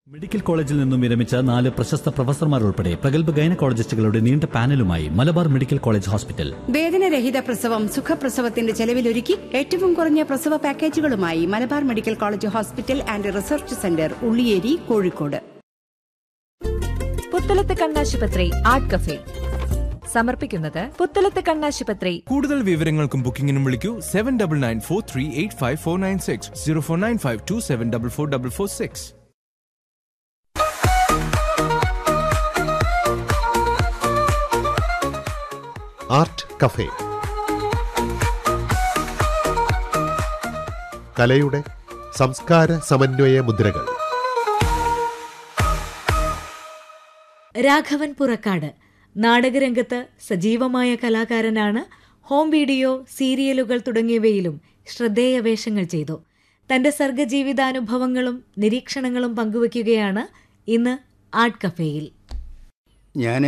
Medical കോളേജിൽ നിന്നും വിരമിച്ച നാല് പ്രശസ്ത പ്രൊഫസർമാർ ഉൾപ്പെടെ പ്രഗത്ഭ ഗൈനക്കോളജിസ്റ്റുകളുടെ നീണ്ട പാനലുമായി മലബാർ മെഡിക്കൽ കോളേജ് ഹോസ്പിറ്റൽ വേദനരഹിത പ്രസവം സുഖപ്രസവത്തിന്റെ ചെലവിലൊരുക്കി ഏറ്റവും കുറഞ്ഞ പ്രസവ പാക്കേജുകളുമായി Malabar medical college hospital and research centre Ulliyeri Kozhikode Puthalath കണ്ണാശുപത്രി ആർട്ട് കഫേ സമർപ്പിക്കുന്നത് പുത്തലത്ത് കണ്ണാശുപത്രി കൂടുതൽ വിവരങ്ങൾക്കും ബുക്കിംഗിനും വിളിക്കൂ seven double nine four three eight five four nine six zero four nine five two seven double four double four six art cafe കലയുടെ സംസ്കാര സമന്വയ മുദ്രകൾ രാഘവൻ പുറക്കാട് നാടകരംഗത്ത് സജീവമായ കലാകാരനാണ് ഹോം വീഡിയോ സീരിയലുകൾ തുടങ്ങിയവയിലും ശ്രദ്ധേയ വേഷങ്ങൾ ചെയ്തു തന്റെ സർഗജീവിതാനുഭവങ്ങളും നിരീക്ഷണങ്ങളും പങ്കുവയ്ക്കുകയാണ് ഇന്ന് ആർട്ട് കഫേയിൽ ഞാൻ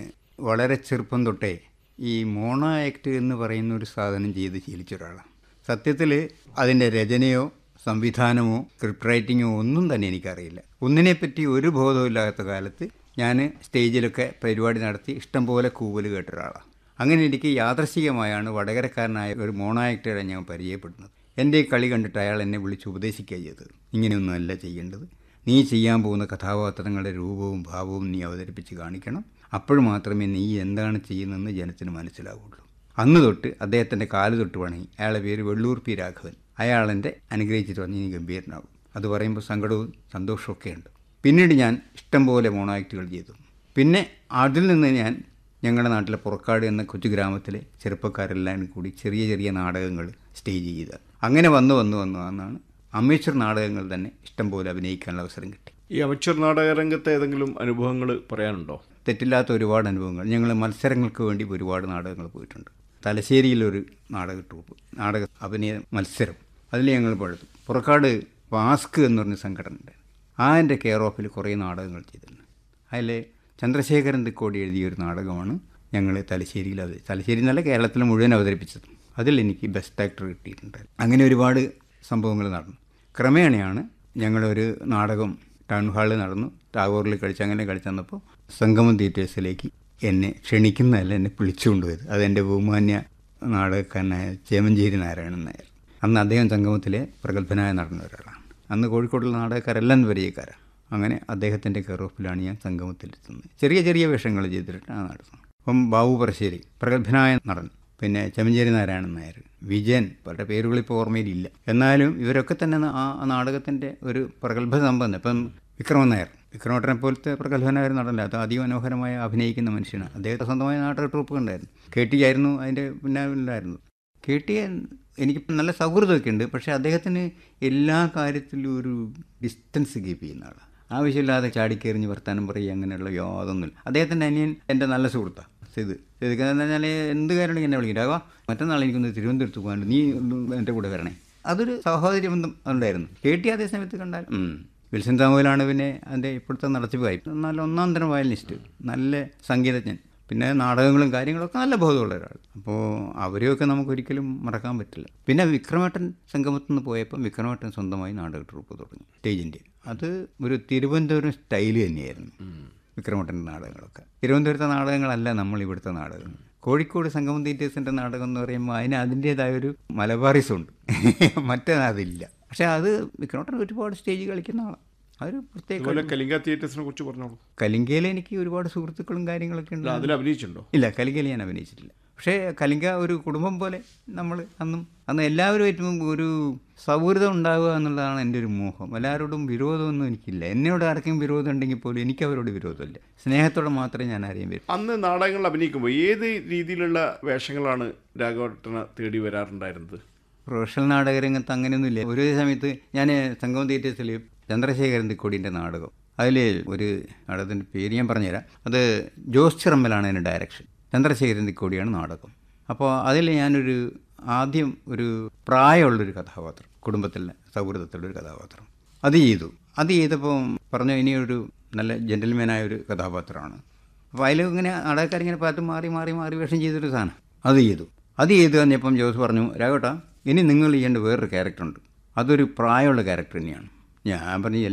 വളരെ ചെറുപ്പം തൊട്ടേ ഈ മോണോ ആക്ട് എന്ന് പറയുന്ന ഒരു സാധനം ചെയ്ത് ശീലിച്ച ഒരാളാണ് സത്യത്തിൽ അതിൻ്റെ രചനയോ സംവിധാനമോ സ്ക്രിപ്റ്റ് റൈറ്റിങ്ങോ ഒന്നും തന്നെ എനിക്കറിയില്ല ഒന്നിനെപ്പറ്റി ഒരു ബോധമില്ലാത്ത കാലത്ത് ഞാൻ സ്റ്റേജിലൊക്കെ പരിപാടി നടത്തി ഇഷ്ടംപോലെ കൂവൽ കേട്ട ഒരാളാണ് അങ്ങനെ എനിക്ക് യാദർശികമായാണ് വടകരക്കാരനായ ഒരു മോണോ ആക്ടറെ ഞാൻ പരിചയപ്പെടുന്നത് എൻ്റെ ഈ കളി കണ്ടിട്ട് അയാൾ എന്നെ വിളിച്ച് ഉപദേശിക്കുക ചെയ്തത് ഇങ്ങനെയൊന്നുമല്ല ചെയ്യേണ്ടത് നീ ചെയ്യാൻ പോകുന്ന കഥാപാത്രങ്ങളുടെ രൂപവും ഭാവവും നീ അവതരിപ്പിച്ച് കാണിക്കണം അപ്പോൾ മാത്രമേ നീ എന്താണ് ചെയ്യുന്നതെന്ന് ജനത്തിന് മനസ്സിലാവുള്ളൂ അന്ന് തൊട്ട് അദ്ദേഹത്തിൻ്റെ കാല് തൊട്ട് വണങ്ങി അയാളുടെ പേര് വെള്ളൂർ പി രാഘവൻ അയാളെൻ്റെ അനുഗ്രഹിച്ചിട്ട് വന്ന് നീ ഗംഭീരനാകും അത് പറയുമ്പോൾ സങ്കടവും സന്തോഷമൊക്കെ ഉണ്ട് പിന്നീട് ഞാൻ ഇഷ്ടംപോലെ മോണോ ആക്റ്റുകൾ ചെയ്തു പിന്നെ അതിൽ നിന്ന് ഞാൻ ഞങ്ങളുടെ നാട്ടിലെ പുറക്കാട് എന്ന കൊച്ചു ഗ്രാമത്തിലെ ചെറുപ്പക്കാരെല്ലാം കൂടി ചെറിയ ചെറിയ നാടകങ്ങൾ സ്റ്റേജ് ചെയ്ത അങ്ങനെ വന്ന് വന്ന് വന്ന് വന്നാണ് അമേച്ചർ നാടകങ്ങൾ തന്നെ ഇഷ്ടംപോലെ അഭിനയിക്കാനുള്ള അവസരം കിട്ടി ഈ അമച്ചർ നാടക രംഗത്തെ ഏതെങ്കിലും അനുഭവങ്ങൾ പറയാനുണ്ടോ തെറ്റില്ലാത്ത ഒരുപാട് അനുഭവങ്ങൾ ഞങ്ങൾ മത്സരങ്ങൾക്ക് വേണ്ടി ഒരുപാട് നാടകങ്ങൾ പോയിട്ടുണ്ട് തലശ്ശേരിയിലൊരു നാടക ട്രൂപ്പ് നാടക അഭിനയ മത്സരം അതിൽ ഞങ്ങൾ പഴുതു പുറക്കാട് വാസ്ക് എന്ന് പറഞ്ഞ സംഘടന ഉണ്ട് അതിൻ്റെ കെയർ ഓഫിൽ കുറേ നാടകങ്ങൾ ചെയ്തിട്ടുണ്ട് അതിൽ ചന്ദ്രശേഖരൻ തിക്കോടി എഴുതിയ ഒരു നാടകമാണ് ഞങ്ങൾ തലശ്ശേരിയിൽ അവതരി തലശ്ശേരി എന്നല്ല കേരളത്തിൽ മുഴുവൻ അവതരിപ്പിച്ചത് അതിൽ എനിക്ക് ബെസ്റ്റ് ആക്ടർ കിട്ടിയിട്ടുണ്ട് അങ്ങനെ ഒരുപാട് സംഭവങ്ങൾ നടന്നു ക്രമേണയാണ് ഞങ്ങളൊരു നാടകം ടൗൺ ഹാളിൽ നടന്നു ടാഗോറിൽ കളിച്ച് അങ്ങനെ കളിച്ചു വന്നപ്പോൾ സംഗമം തിയേറ്റേഴ്സിലേക്ക് എന്നെ ക്ഷണിക്കുന്നതല്ല എന്നെ വിളിച്ചുകൊണ്ടുപോയത് അതെൻ്റെ ബഹുമാന്യ നാടകക്കാരനായ ചേമഞ്ചേരി നാരായണൻ നായർ അന്ന് അദ്ദേഹം സംഗമത്തിലെ പ്രഗത്ഭനായ നടന്ന ഒരാളാണ് അന്ന് കോഴിക്കോടുള്ള നാടകക്കാരെല്ലാം പരിചയക്കാരാണ് അങ്ങനെ അദ്ദേഹത്തിൻ്റെ കെയർ ഓഫിലാണ് ഞാൻ സംഗമത്തിലെത്തുന്നത് ചെറിയ ചെറിയ വേഷങ്ങൾ ചെയ്തിട്ടാണ് നടത്തുന്നത് അപ്പം ബാബു പറശ്ശേരി പ്രഗത്ഭനായ നടൻ പിന്നെ ചെമഞ്ചേരി നാരായണൻ നായർ വിജയൻ അവരുടെ പേരുകൾ ഇപ്പോൾ ഓർമ്മയിലില്ല എന്നാലും ഇവരൊക്കെ തന്നെ ആ നാടകത്തിൻ്റെ ഒരു പ്രഗത്ഭ സമ്പന്ന ഇപ്പം വിക്രമൻ നായർ വിക്രമേട്ടനെ പോലത്തെ പ്രഗത്ഭനായ ഒരു നടനല്ല അത് അതിമനോഹരമായി അഭിനയിക്കുന്ന മനുഷ്യനാണ് അദ്ദേഹത്തെ സ്വന്തമായ നാടക ട്രൂപ്പ് ഉണ്ടായിരുന്നു കെ ടി ആയിരുന്നു അതിൻ്റെ പിന്നാലുണ്ടായിരുന്നു കെ ടി എനിക്ക് നല്ല സൗഹൃദമൊക്കെ ഉണ്ട് പക്ഷേ അദ്ദേഹത്തിന് എല്ലാ കാര്യത്തിലും ഒരു ഡിസ്റ്റൻസ് കീപ്പ് ചെയ്യുന്ന ആളാണ് ആവശ്യമില്ലാതെ ചാടിക്കേറിഞ്ഞ് വർത്താനം പറയുക അങ്ങനെയുള്ള യാതൊന്നുമില്ല അദ്ദേഹത്തിൻ്റെ അനിയൻ എൻ്റെ നല്ല സുഹൃത്താണ് ഇത് എന്ന് പറഞ്ഞാൽ എന്ത് കാര്യമാണ് എന്നെ വിളിക്കും രാഘവ മറ്റന്നാൾ എനിക്കൊന്ന് തിരുവനന്തപുരത്ത് പോകാനുണ്ട് നീ ഒന്ന് എൻ്റെ കൂടെ വരണേ അതൊരു സഹോദര്യ ബന്ധം ഉണ്ടായിരുന്നു കെ ടി അതേ സമയത്ത് കണ്ടാൽ ഉം. വിൽസൺ സാമുവലാണ് പിന്നെ അതിൻ്റെ ഇപ്പോഴത്തെ നടത്തിപ്പായി നല്ല ഒന്നാം തരം വയലിനിസ്റ്റ് നല്ല സംഗീതജ്ഞൻ പിന്നെ നാടകങ്ങളും കാര്യങ്ങളൊക്കെ നല്ല ബോധമുള്ള ഒരാൾ അപ്പോൾ അവരെയൊക്കെ നമുക്കൊരിക്കലും മറക്കാൻ പറ്റില്ല പിന്നെ വിക്രമേട്ടൻ സംഗമത്തിൽ നിന്ന് പോയപ്പം വിക്രമേട്ടൻ സ്വന്തമായി നാടക ട്രൂപ്പ് തുടങ്ങി സ്റ്റേജിൻ്റെ അത് ഒരു തിരുവനന്തപുരം സ്റ്റൈൽ തന്നെയായിരുന്നു വിക്രമേട്ടൻ്റെ നാടകങ്ങളൊക്കെ തിരുവനന്തപുരത്തെ നാടകങ്ങളല്ല നമ്മൾ ഇവിടുത്തെ നാടകങ്ങൾ കോഴിക്കോട് സംഗമം തീറ്റേഴ്സിൻ്റെ നാടകം എന്ന് പറയുമ്പോൾ അതിന് അതിൻ്റേതായ ഒരു മലബാറിസം ഉണ്ട് മറ്റേതതില്ല പക്ഷേ അത് വിക്രമേട്ടൻ ഒരുപാട് സ്റ്റേജ് കളിക്കുന്ന ആളാണ് അതൊരു പ്രത്യേക അതുപോലെ കലിംഗ തിയേറ്റേഴ്സിനെ കുറിച്ച് പറഞ്ഞോളൂ കലിംഗയിൽ എനിക്ക് ഒരുപാട് സുഹൃത്തുക്കളും കാര്യങ്ങളൊക്കെ ഉണ്ട് അല്ല, അതിൽ അഭിനയിച്ചിട്ടുണ്ടോ ഇല്ല കലിംഗയിൽ ഞാൻ അഭിനയിച്ചിട്ടില്ല പക്ഷേ കലിംഗ ഒരു കുടുംബം പോലെ നമ്മൾ അന്നും അന്ന് എല്ലാവരുമായിട്ടും ഒരു സൗഹൃദം ഉണ്ടാവുക എന്നുള്ളതാണ് എൻ്റെ ഒരു മോഹം എല്ലാവരോടും വിരോധമൊന്നും എനിക്കില്ല എന്നോട് ആർക്കും വിരോധം ഉണ്ടെങ്കിൽ പോലും എനിക്ക് അവരോട് വിരോധമില്ല സ്നേഹത്തോടെ മാത്രമേ ഞാൻ ആരെയും വരും അന്ന് നാടകങ്ങൾ അഭിനയിക്കുമ്പോൾ ഏത് രീതിയിലുള്ള വേഷങ്ങളാണ് രാഘവട്ടനെ തേടി വരാറുണ്ടായിരുന്നത് പ്രൊഫഷണൽ നാടകരംഗത്ത് അങ്ങനെയൊന്നുമില്ല ഒരു സമയത്ത് ഞാൻ സംഗമം തിയേറ്റേഴ്സിൽ ചന്ദ്രശേഖരൻ തിക്കോടിൻ്റെ നാടകം അതിൽ ഒരു നാടകത്തിൻ്റെ പേര് ഞാൻ പറഞ്ഞുതരാം അത് ജോസ് ചിറമ്പലാണ് അതിൻ്റെ ഡയറക്ഷൻ ചന്ദ്രശേഖരൻ തിക്കോടിയാണ് നാടകം അപ്പോൾ അതിൽ ഞാനൊരു ആദ്യം ഒരു പ്രായമുള്ളൊരു കഥാപാത്രം കുടുംബത്തിലെ സൗഹൃദത്തിലുള്ള ഒരു കഥാപാത്രം അത് ചെയ്തു അത് ചെയ്തപ്പോൾ പറഞ്ഞു ഇനിയൊരു നല്ല ജെൻറ്റൽമാനായ ഒരു കഥാപാത്രമാണ് അപ്പോൾ അതിൽ ഇങ്ങനെ നാടകക്കാരിങ്ങനെ പാട്ട് മാറി മാറി മാറി വേഷം ചെയ്തൊരു സാധനം അത് ചെയ്തു അത് ചെയ്ത് കഴിഞ്ഞപ്പം ജോസ് പറഞ്ഞു രാഘവട്ടാ ഇനി നിങ്ങൾ ചെയ്യേണ്ട വേറൊരു ക്യാരക്ടറുണ്ട് അതൊരു പ്രായമുള്ള ക്യാരക്ടർ തന്നെയാണ് ഞാൻ പറഞ്ഞു